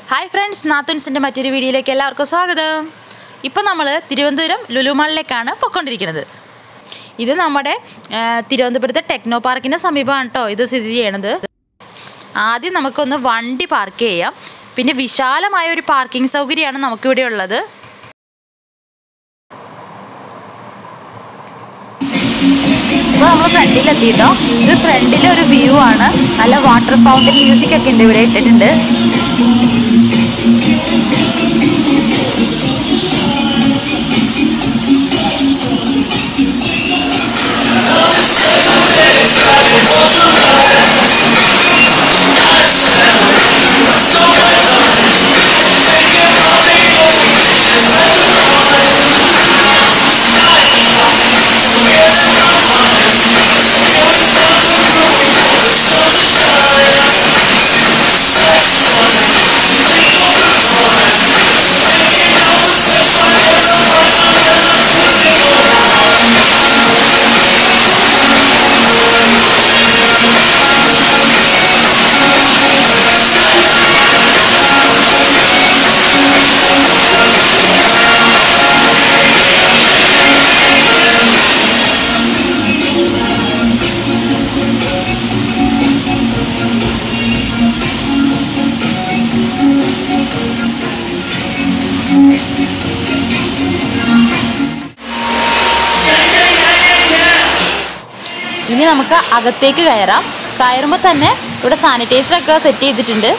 hi friends നാത്തുൻസിൻ്റെ മറ്റൊരു വീഡിയോയിലേക്ക് എല്ലാവർക്കും സ്വാഗതം ഇപ്പോൾ നമ്മൾ തിരുവനന്തപുരം ലുലുമാളിലേക്കാണ് പൊയ്ക്കൊണ്ടിരിക്കുന്നത് ഇത് നമ്മുടെ ആ, തിരുവനന്തപുരത്തെ ടെക്നോ പാർക്കിൻ്റെ സമീപമാണ് കേട്ടോ ഇത് സ്ഥിതി ചെയ്യണത് ആദ്യം നമുക്കൊന്ന് വണ്ടി പാർക്ക് ചെയ്യാം പിന്നെ വിശാലമായ ഒരു പാർക്കിംഗ് സൗകര്യമാണ് നമുക്കിവിടെ ഉള്ളത് ഇപ്പോൾ നമ്മൾ ഫ്രണ്ടിലെത്തിയിട്ടോ ഇത് ഫ്രണ്ടിലെ ഒരു വ്യൂ ആണ് നല്ല വാട്ടർ ഫൗണ്ടൻ മ്യൂസിക് ഒക്കെ ഉണ്ട് ഇവിടെ ഇട്ടിട്ടുണ്ട് ഇനി നമുക്ക് അകത്തേക്ക് കയറാം കയറുമ്പോൾ തന്നെ ഇവിടെ സാനിറ്റൈസർ ഒക്കെ സെറ്റ് ചെയ്തിട്ടുണ്ട്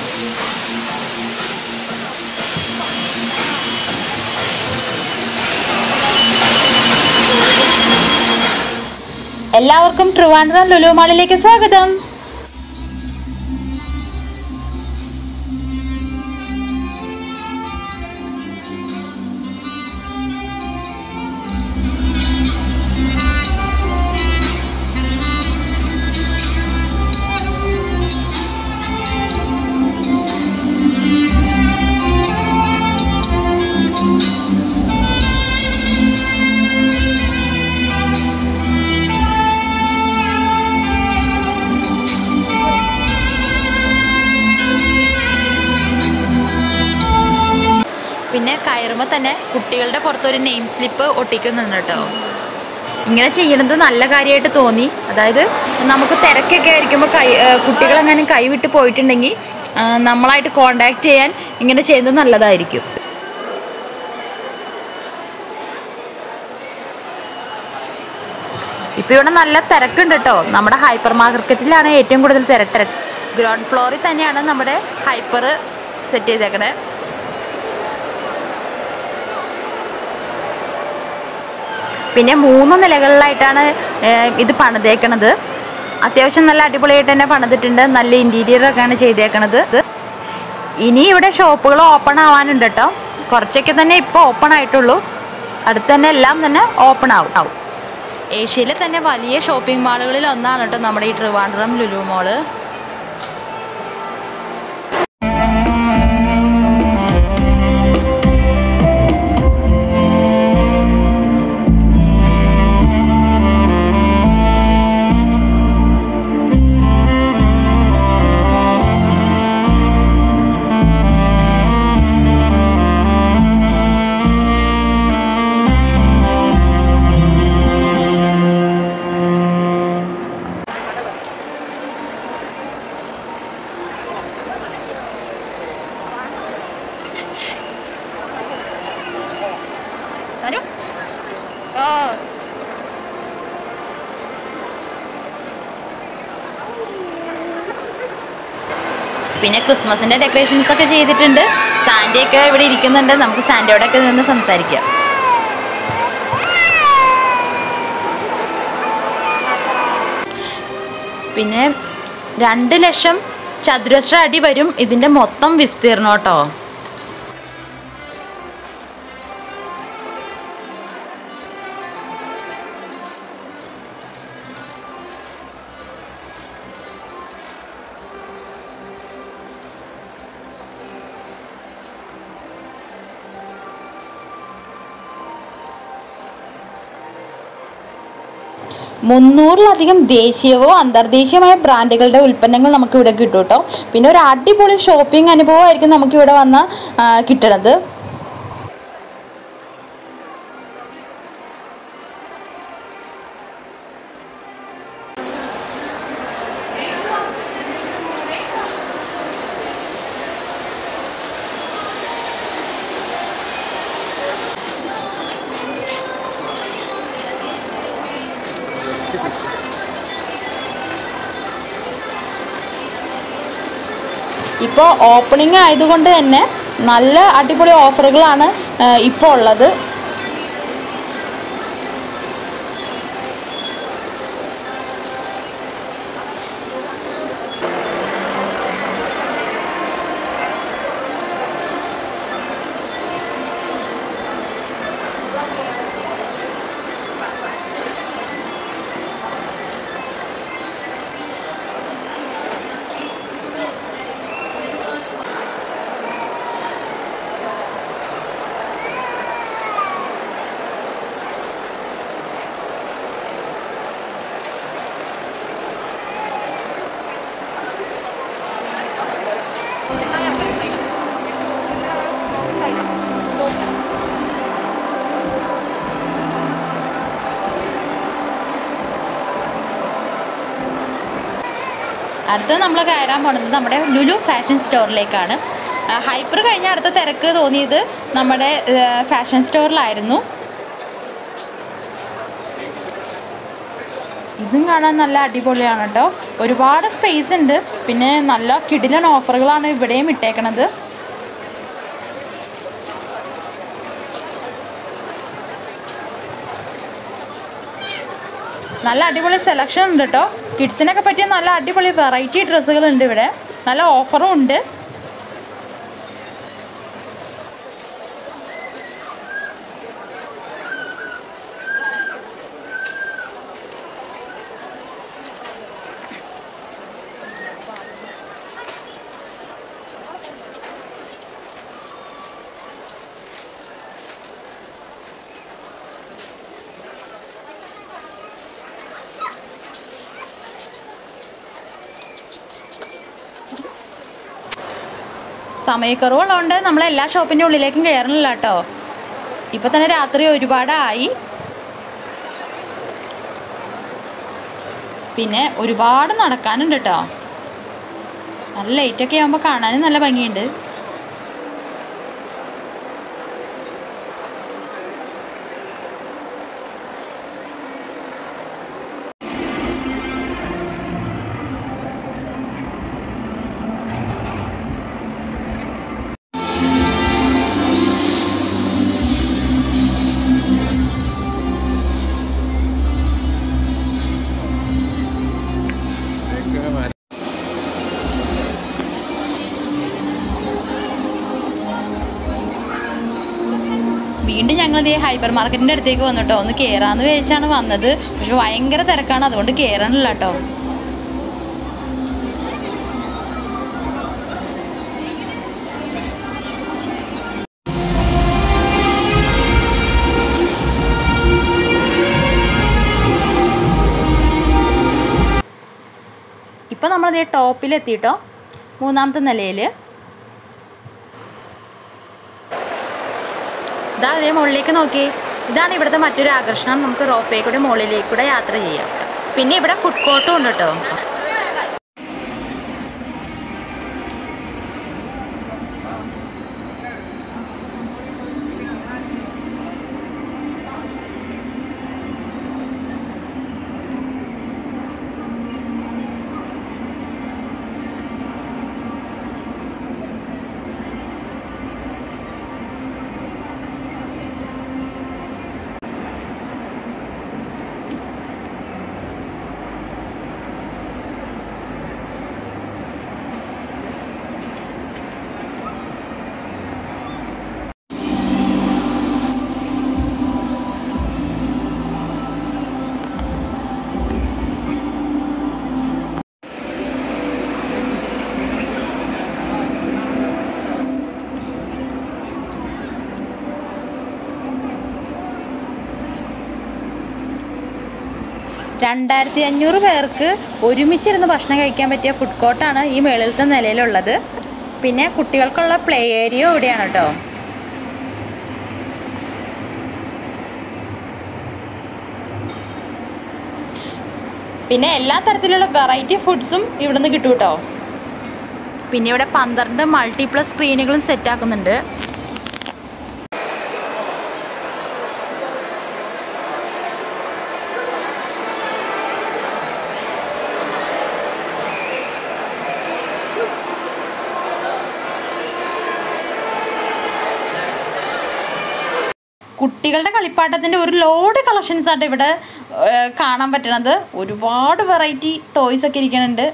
എല്ലാവർക്കും ട്രിവാൻഡ്രം ലുലു മാളിലേക്ക് സ്വാഗതം പിന്നെ കയറുമ്പോൾ തന്നെ കുട്ടികളുടെ പുറത്തൊരു നെയിം സ്ലിപ്പ് ഒട്ടിക്കുന്നുണ്ട് കേട്ടോ ഇങ്ങനെ ചെയ്യണത് നല്ല കാര്യമായിട്ട് തോന്നി അതായത് നമുക്ക് തിരക്കൊക്കെ ആയിരിക്കുമ്പോൾ കൈ കുട്ടികളെങ്ങാനും കൈവിട്ട് പോയിട്ടുണ്ടെങ്കിൽ ആ, നമ്മളായിട്ട് കോണ്ടാക്ട് ചെയ്യാൻ ഇങ്ങനെ ചെയ്യുന്നത് നല്ലതായിരിക്കും ഇപ്പം ഇവിടെ നല്ല തിരക്കുണ്ട് കേട്ടോ നമ്മുടെ ഹൈപ്പർ മാർക്കറ്റിലാണ് ഏറ്റവും കൂടുതൽ തിരക്ക് ഗ്രൗണ്ട് ഫ്ലോറിൽ തന്നെയാണ് നമ്മുടെ ഹൈപ്പർ സെറ്റ് ചെയ്തേക്കണേ പിന്നെ മൂന്ന് നിലകളിലായിട്ടാണ് ഏഹ്, ഇത് പണിതേക്കണത് അത്യാവശ്യം നല്ല അടിപൊളിയായിട്ട് തന്നെ പണിതിട്ടുണ്ട് നല്ല ഇൻറ്റീരിയർ ഒക്കെയാണ് ചെയ്തേക്കണത് ഇനി ഇവിടെ ഷോപ്പുകൾ ഓപ്പൺ ആവാനുണ്ട് കേട്ടോ കുറച്ചൊക്കെ തന്നെ ഇപ്പോൾ ഓപ്പൺ ആയിട്ടുള്ളൂ അടുത്ത് തന്നെ എല്ലാം തന്നെ ഓപ്പൺ ആവും ആവും ഏഷ്യയിലെ തന്നെ വലിയ ഷോപ്പിംഗ് മാളുകളിൽ ഒന്നാണ് കേട്ടോ നമ്മുടെ ഈ ട്രിവാൻഡ്രം ലുലു മോള് പിന്നെ ക്രിസ്മസിന്റെ ഡെക്കറേഷൻസ് ഒക്കെ ചെയ്തിട്ടുണ്ട് സാന്റയൊക്കെ ഇവിടെ ഇരിക്കുന്നുണ്ട് നമുക്ക് സാന്റയോടൊക്കെ നിന്ന് സംസാരിക്കാം പിന്നെ രണ്ട് ലക്ഷം ചതുരശ്ര അടി വരും ഇതിന്റെ മൊത്തം വിസ്തീർണം കേട്ടോ മുന്നൂറിലധികം ദേശീയവോ അന്തർദേശീയമായ ബ്രാൻഡുകളുടെ ഉൽപ്പന്നങ്ങൾ നമുക്ക് ഇവിടെ കിട്ടും കേട്ടോ പിന്നെ ഒരു അടിപൊളി ഷോപ്പിംഗ് അനുഭവമായിരിക്കും നമുക്ക് ഇവിടെ വന്ന കിട്ടണത് ഇപ്പോൾ ഓപ്പണിംഗ് ആയതുകൊണ്ട് തന്നെ നല്ല അടിപൊളി ഓഫറുകളാണ് ഇപ്പോൾ ഉള്ളത് അടുത്തത് നമ്മൾ കയറാൻ പോണത് നമ്മുടെ ലുലു ഫാഷൻ സ്റ്റോറിലേക്കാണ് ഹൈപ്പർ കഴിഞ്ഞ അടുത്ത തിരക്ക് തോന്നിയത് നമ്മുടെ ഫാഷൻ സ്റ്റോറിലായിരുന്നു ഇതും കാണാൻ നല്ല അടിപൊളിയാണ് കേട്ടോ ഒരുപാട് സ്പേസ് ഉണ്ട് പിന്നെ നല്ല കിടിലൻ ഓഫറുകളാണ് ഇവിടെയും ഇട്ടേക്കണത് നല്ല അടിപൊളി സെലക്ഷൻ ഉണ്ട് കേട്ടോ കിഡ്സിനൊക്കെ പറ്റിയ നല്ല അടിപൊളി വെറൈറ്റി ഡ്രസ്സുകൾ ഉണ്ട് ഇവിടെ നല്ല ഓഫറും ഉണ്ട് സമയക്കുറവുള്ളതുകൊണ്ട് നമ്മൾ എല്ലാ ഷോപ്പിൻ്റെ ഉള്ളിലേക്കും കയറണില്ല കേട്ടോ ഇപ്പം തന്നെ രാത്രി ഒരുപാടായി പിന്നെ ഒരുപാട് നടക്കാനുണ്ട് കേട്ടോ നല്ല ലൈറ്റൊക്കെ ആകുമ്പോൾ കാണാനും നല്ല ഭംഗിയുണ്ട് വീണ്ടും ഞങ്ങൾ ഈ ഹൈപ്പർ മാർക്കറ്റിൻ്റെ അടുത്തേക്ക് വന്നിട്ടോ ഒന്ന് കയറാന്ന് വിചാരിച്ചാണ് വന്നത് പക്ഷെ ഭയങ്കര തിരക്കാണ് അതുകൊണ്ട് കയറണില്ല കേട്ടോ ഇപ്പം നമ്മളത് ടോപ്പിലെത്തിയിട്ടോ മൂന്നാമത്തെ നിലയിൽ ഇതാ അതേ മുകളിലേക്ക് നോക്കി ഇതാണ് ഇവിടുത്തെ മറ്റൊരു ആകർഷണം നമുക്ക് റോപ്പേ കൂടെ മുകളിലേക്ക് കൂടെ യാത്ര ചെയ്യാം പിന്നെ ഇവിടെ ഫുഡ് കോർട്ടും ഉണ്ട് കേട്ടോ രണ്ടായിരത്തി അഞ്ഞൂറ് പേർക്ക് ഒരുമിച്ചിരുന്ന് ഭക്ഷണം കഴിക്കാൻ പറ്റിയ ഫുഡ് കോർട്ടാണ് ഈ മേളിലത്തെ നിലയിലുള്ളത് പിന്നെ കുട്ടികൾക്കുള്ള പ്ലേ ഏരിയ ഇവിടെയാണ് കേട്ടോ പിന്നെ എല്ലാ തരത്തിലുള്ള വെറൈറ്റി ഫുഡ്സും ഇവിടുന്ന് കിട്ടും കേട്ടോ പിന്നെ ഇവിടെ പന്ത്രണ്ട് മൾട്ടിപ്ലസ് സ്ക്രീനുകളും സെറ്റ് ആക്കുന്നുണ്ട് കുട്ടികളുടെ കളിപ്പാട്ടത്തിൻ്റെ ഒരു ലോഡ് കളക്ഷൻസ് ആയിട്ട് ഇവിടെ ഏഹ്, കാണാൻ പറ്റണത് ഒരുപാട് വെറൈറ്റി ടോയ്സ് ഒക്കെ ഇരിക്കുന്നുണ്ട്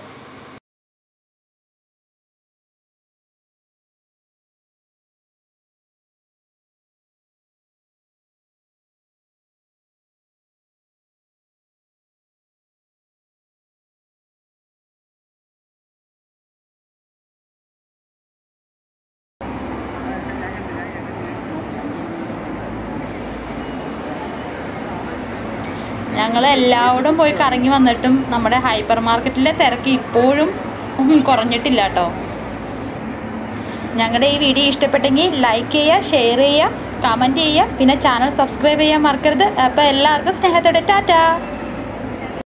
ഞങ്ങൾ എല്ലാവരും പോയി കറങ്ങി വന്നിട്ടും നമ്മുടെ ഹൈപ്പർ മാർക്കറ്റിലെ തിരക്ക് ഇപ്പോഴും ഉം, കുറഞ്ഞിട്ടില്ല കേട്ടോ ഞങ്ങളുടെ ഈ വീഡിയോ ഇഷ്ടപ്പെട്ടെങ്കിൽ ലൈക്ക് ചെയ്യുക ഷെയർ ചെയ്യുക കമൻറ്റ് ചെയ്യുക പിന്നെ ചാനൽ സബ്സ്ക്രൈബ് ചെയ്യാൻ മറക്കരുത് അപ്പോൾ എല്ലാവർക്കും സ്നേഹത്തോടെ ടാറ്റാ